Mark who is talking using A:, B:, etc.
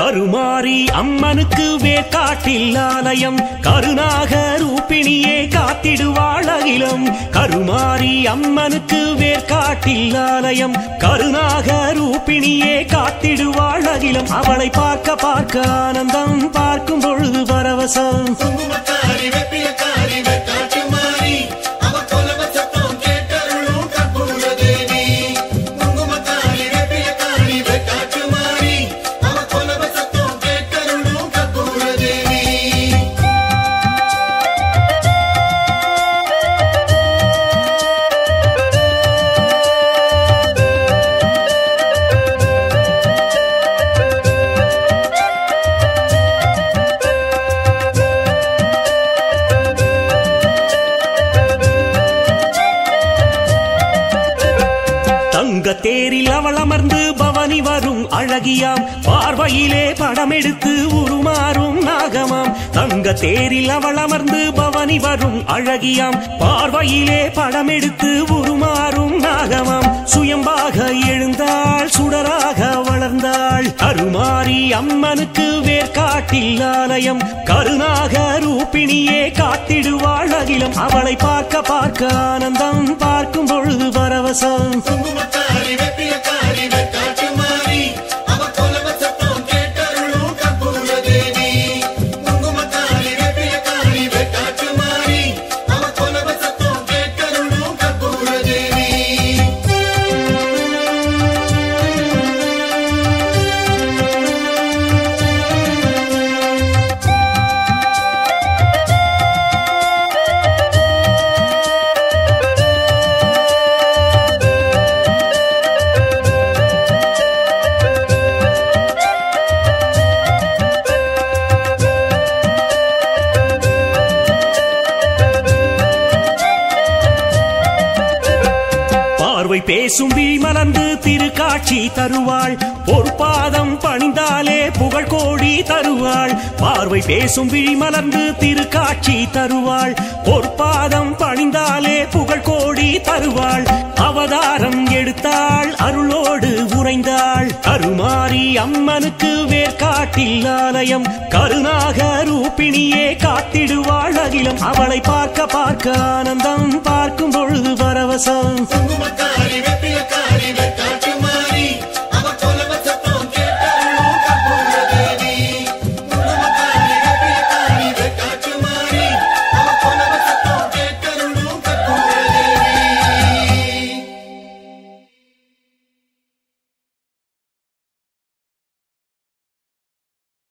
A: கருமாரி அம்மனுக்கு வேர்காட்டில் ஆலயம் கருணாக ரூபிணியே காத்திடுவாள் அகிலம் கருமாரி அம்மனுக்கு வேர்காட்டில் ஆலயம் கருணாக ரூபிணியே காத்திடுவாள் அகிலம் அவளை பார்க்க பார்க்க ஆனந்தம் பார்க்கும் பொழுது பரவசம்
B: குங்குமக்காரி வெப்பிலக்காரி வெட்டாட்டு மாறி அவ கொலவ சத்தம் கேட்டருளும் கற்பூர தேவி குங்குமக்காரி வெப்பிலக்காரி வெட்டாட்டு மாறி அவ கொலவ சத்தம் கேட்டருளும் கற்பூர தேவி
A: தங்க தேரில் அவள் அமர்ந்து பவனி வரும் அழகியாம் பார்வையிலே படமெடுத்து உருமாறும் நாகமாம் தங்க தேரில் அவள் அமர்ந்து பவனி வரும் அழகியாம் பார்வையிலே படமெடுத்து உருமாறும் நாகமாம் சுயம்பாக எழுந்தாள் சுடராக வளர்ந்தாள் கருமாரி அம்மனுக்கு வேர்காட்டில் ஆலயம் கருணாக ரூபிணியே காத்திடுவாள் அகிலம் அவளை பார்க்க பார்க்க ஆனந்தம் பார்க்கும் பொழுது பரவசம்
B: குங்குமக்காரி வெப்பிலக்காரி வெட்டாட்டு மாறி அவ கொலவ சத்தம் கேட்டருளும் கற்பூர தேவி குங்குமக்காரி வெப்பிலக்காரி வெட்டாட்டு மாறி அவ கொலவ சத்தம் கேட்டருளும் கற்பூர தேவி
A: பார்வை பேசும் விழிமலர்ந்து திருக்காட்சி தருவாள் பொற்பாதம் பணிந்தாலே புகழ் கோடி தருவாள் பார்வை பேசும் விழிமலர்ந்து திருக்காட்சி தருவாள் பொற்பாதம் பணிந்தாலே புகழ் கோடி தருவாள் அவதாரம் எடுத்தாள் அருளோடு உறைந்தாள் கருமாரி அம்மனுக்கு வேர்காட்டில் ஆலயம் கருணாக ரூபிணியே காத்திடுவாள் அகிலம் அவளை பார்க்க பார்க்க ஆனந்தம் பார்க்கும் பொழுது பரவசம்
B: குங்குமக்காரி வெப்பிலக்காரி